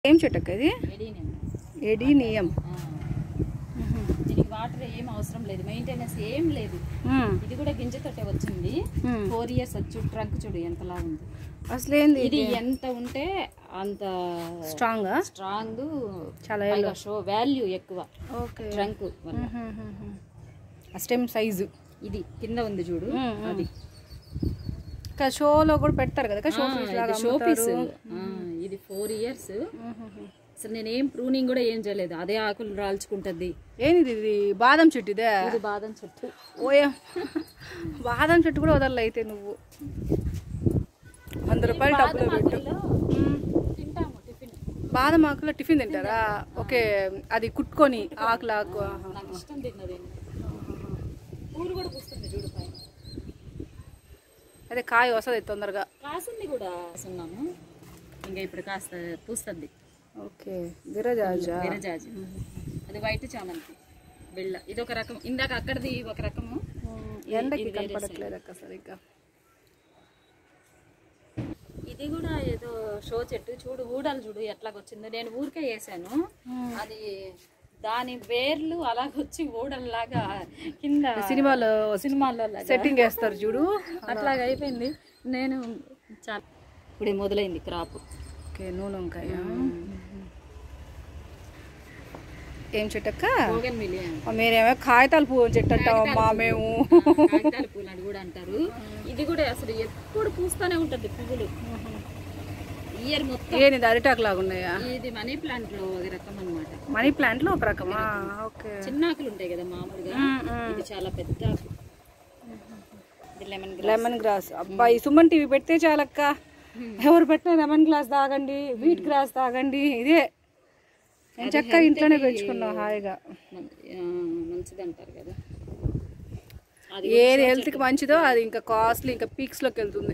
ఏం చెట్టు అక్క ఇది ఎడీనియం ఎడీనియం ఆ. దీనికి వాటర్ ఏం అవసరం లేదు మెయింటెనెన్స్ ఏం లేదు మ్మ్. ఇది కూడా గింజతోటే వచ్చింది మ్మ్. ఫోర్ ఇయర్స్ వచ్చు ట్రంక్ చూడు ఎంతలా ఉంది అసలు ఏంది ఇది ఎంత ఉంటే అంత స్ట్రాంగ్ స్ట్రాంగ్ చాలా షో వాల్యూ ఎక్కువ ఓకే ట్రంక్ వల్ల స్టెమ్ సైజు ఇది కింద ఉంది చూడు మ్మ్, మ్మ్. అది ఇంకా షోలో కూడా పెడతారు కదా షో ఆ, పీస్ ఇది లాగా షో పీస్ అమ్ముతారు. ఇది ఫోర్ ఇయర్స్ అసలు నేను ఏం ప్రూనింగ్ కూడా ఏం చేయలేదు అదే ఆకులు రాల్చుకుంటది ఏంది ఇది బాదం చెట్టు ఇదే ఇది బాదం చెట్టు ఓయా బాదం చెట్టు కూడా వదలలే అయితే నువ్వు వంద రూపాయలు డబ్బులు పెట్టు ఆకుల్లో తింటాము టిఫిన్ బాదం ఆకులో టిఫిన్ తింటారా ఓకే అది కుట్టుకొని ఆకులు ఆకు ఆహా. నాకు ఇష్టం తిన్నది పూలు కూడా పూస్తుంది చూడు పైన అదే కాయ వస్తుంది తొందరగా కాసింది కూడా ఉన్నాము ఇంకా ఇప్పుడు కాస్త పూస్తుంది ఓకే విరజాజా విరజాజి అది వైట్ చామంతి బిళ్ళ ఇది ఒక రకం ఇందాక అక్కడిది ఒక రకము ఎండకి ఇది వేరే కనపడట్లేదు అక్క సరిగ్గా ఇది కూడా ఏదో షో చెట్టు చూడు ఊడలు చూడు ఎట్లాగొచ్చిందో నేను ఊరికే వేసాను అది దాని వేర్లు అలాగొచ్చి ఊడల్లాగా కింద సినిమాలో సినిమాల్లో లాగా సెట్టింగ్ వేస్తారు చూడు అట్లాగా అయిపోయింది నేను చాలా ఇప్పుడు మొదలైంది క్రాప్ ఓకే నూనె వంకాయ ఏం చెట్టక్క బోగన్ మిలియన్ మీరేమో కాగితాల పువ్వు చెట్టు అంటామమ్మా మేము కాగితాల పూలు అని కూడా అంటారు ఇది కూడా అసలు ఎప్పుడు పూస్తూనే ఉంటుంది పువ్వులు ఇయర్ మొత్తం ఏంది అరిటాకు లాగా ఉన్నాయా ఇది మనీ ప్లాంట్ లో ఒక రకం అన్నమాట మనీ ప్లాంట్ లో ఒక రకమా ఓకే చిన్న ఆకులు ఉంటాయి కదా మామూలుగా ఇది చాలా పెద్ద ఆకు ఇది లెమన్ లెమన్ గ్రాస్ అబ్బాయి సుమన్ టీవీ పెడితే చాలక్క ఎవరు పెట్టినా లెమన్ గ్లాస్ తాగండి వీట్ గ్రాస్ తాగండి ఇదే నేను చక్క ఇంట్లోనే పెంచుకున్నాం హాయిగా మంచిది అంటారు కదా అది ఏది హెల్త్కి మంచిదో అది ఇంకా కాస్ట్లీ ఇంకా పీక్స్లోకి వెళ్తుంది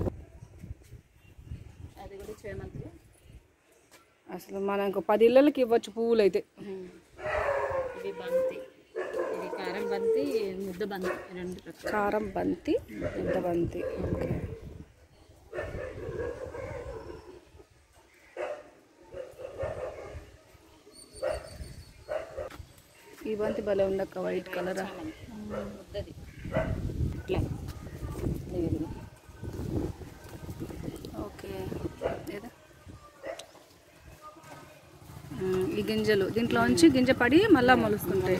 అది కూడా చేమంతి అసలు మనం ఇంకో పది ఇళ్ళకి ఇవ్వచ్చు పువ్వులు అయితే ఇవి బంతి ఇవి కారం బంతి ముద్ద బంతి రెండు రకాలు కారం బంతి పెద్ద బంతి ఓకే ఈ బంతి భలే ఉండక్క వైట్ కలర్ ముద్దది ఇట్లా ఇదిగో. ఓకే ఏదా ఉమ్, ఈ గింజలు దీంట్లో ఉంచి గింజ పడి మళ్ళా మొలుస్తుంటాయి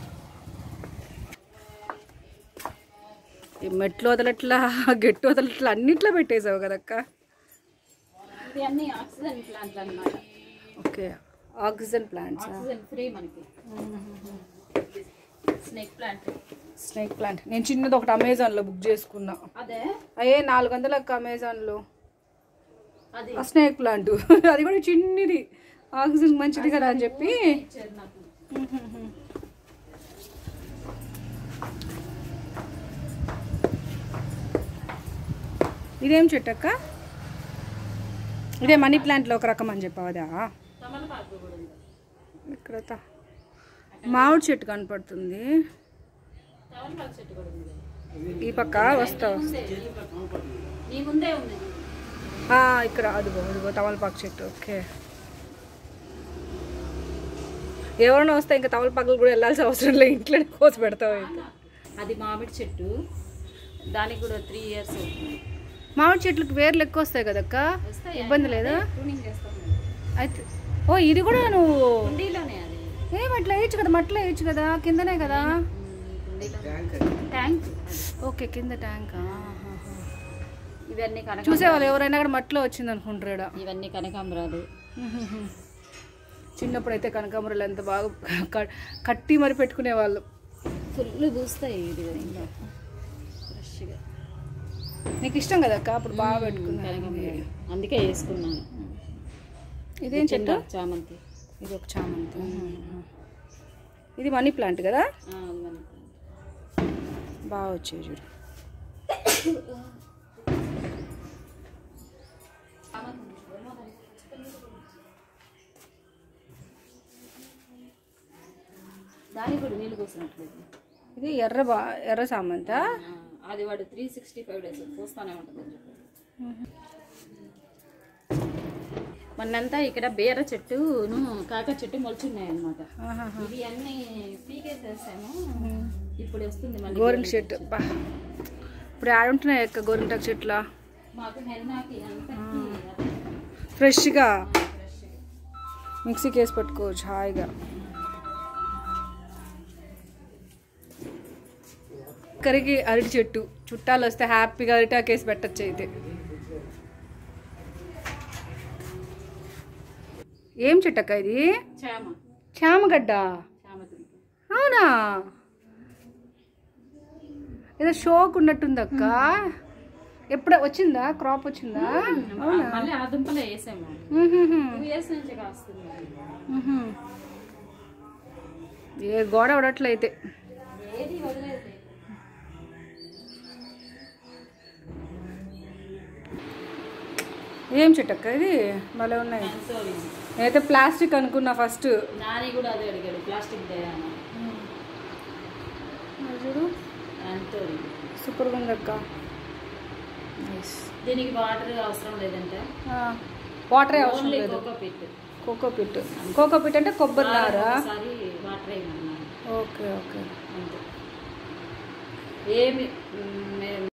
ఈ మెట్లు వదలట్లా గెట్టు వదలట్లా అన్నిట్లో పెట్టేసావు కదక్క ఇది అన్ని ఆక్సిజన్ ప్లాంట్లు అన్నమాట okay oxygen plants oxygen free మనకి స్నేక్ ప్లాంట్ స్నేక్ ప్లాంట్ నేను చిన్నది ఒకటి అమెజాన్లో బుక్ చేసుకున్నా అదే అయ్యే నాలుగు వందలక్క అమెజాన్లో అది ఆ స్నేక్ ప్లాంట్ అది కూడా చిన్నది ఆక్సిజన్ మంచిది కదా అని చెప్పి ఇచ్చారు నాకు ఇదేం చెట్టు అక్క ఇదే మనీ ప్లాంట్లో ఒక రకం అని చెప్పావు అదా తమలపాకు కూడా ఉంది ఇక్కడ త- మామిడి చెట్టు కనపడుతుంది తమలపాకు చెట్టు కూడా ఉంది ఈ పక్క వస్తావు ముందే, నీ ముందే ఉంది ఆ, ఇక్కడ అదిగో అదిగో తమలపాకు చెట్టు ఓకే ఎవరైనా వస్తే ఇంకా తమలపాకులు కూడా వెళ్ళాల్సిన అవసరం లేదు ఇంట్లోనే కోసి పెడతావు అయితే అది మామిడి చెట్టు దానికి కూడా త్రీ ఇయర్స్ అవుతుంది మామిడి చెట్లకు వేర్లు ఎక్కువ వస్తాయి కదక్క వస్తాయి ఇబ్బంది లేదా ప్రూనింగ్ చేస్తాం అయితే ఓ ఇది కూడా నువ్వు కుండీలోనే అది ఏం అట్లా వేయచ్చు కదా మట్లో వేయచ్చు కదా కిందనే కదా ఉమ్, కుండీలో ట్యాంక్ అది. ఓకే కింద ట్యాంక్ ఇవన్నీ కనక చూసేవాళ్ళు ఎవరైనా కూడా మట్లో వచ్చింది అనుకుంటారు ఇవన్నీ కనకాంబరాలు చిన్నప్పుడు అయితే కనకాంబరాలు ఎంత బాగా క- కట్టి మరి పెట్టుకునే వాళ్ళు ఫుల్ పూస్తాయి ఇది ఫ్రెష్గా నీకు ఇష్టం కదక్క అప్పుడు బాగా పెట్టుకున్నా కనకాంబరాలు అందుకే వేసుకున్నాను ఇదేం చెట్టు చిన్న చామంతి ఇది ఒక చామంతి ఇది మనీ ప్లాంట్ కదా ఆ, అది మన బాగా వచ్చాయి చూడు దానికి కూడా నీళ్ళు పోసినట్లేదు ఇది ఎర్ర బా ఎర్ర చామంత అది వాడు త్రీ సిక్స్టీ ఫైవ్ డేస్ పోస్తానే ఉంటుంది అని చెప్పి మొన్నంతా ఇక్కడ బీర చెట్టును కాక చెట్టు మొలుచున్నాయి అనమాట ఆహాహా. ఇవి అన్ని పీకేసేసాము ఇప్పుడు వస్తుంది మళ్ళీ గోరింట చెట్టు బా ఇప్పుడు ఆడుంటున్నాయి అక్క గోరింటాకు చెట్ల మాకు హెల్నాకి అంతా ఫ్రెష్గా మిక్సీకి వేసి పెట్టుకోవచ్చు హాయిగా కరిగి అరటి చెట్టు చుట్టాలు వస్తే హ్యాపీగా అరిటాకు వేసి పెట్టచ్చు అయితే ఏం చెట్టు అక్క ఇది చామ చామగడ్డ చామ దుంప అవునా ఏదో షోక్ ఉన్నట్టుంది అక్క ఎప్పుడు వచ్చిందా క్రాప్ వచ్చిందా మళ్ళీ ఆ దుంపలే వేసాము మ్మ్హ్మ్. టూ ఇయర్స్ నుంచి కాస్తుంది మ్మ్హ్మ్. ఏ గోడ అవడట్లయితే ఏది వదిలేదు ఏం చెట్టు అక్క ఇది భలే ఉన్నాయి నేనైతే ప్లాస్టిక్ అనుకున్నా ఫస్ట్ నాని కూడా అదే అడిగాడు ప్లాస్టిక్ దేయానా చూడు ఎంతో సూపర్గా ఉంది అక్క నైస్ దీనికి వాటర్ అవసరం లేదంటే వాటరే అవసరం ఓన్లీ లేదు coco peat coco peat coco peat అంటే కొబ్బరి నారా ఒకసారి వాటర్ వేయమన్నాను ఓకే ఓకే అంతే ఏమి మ్,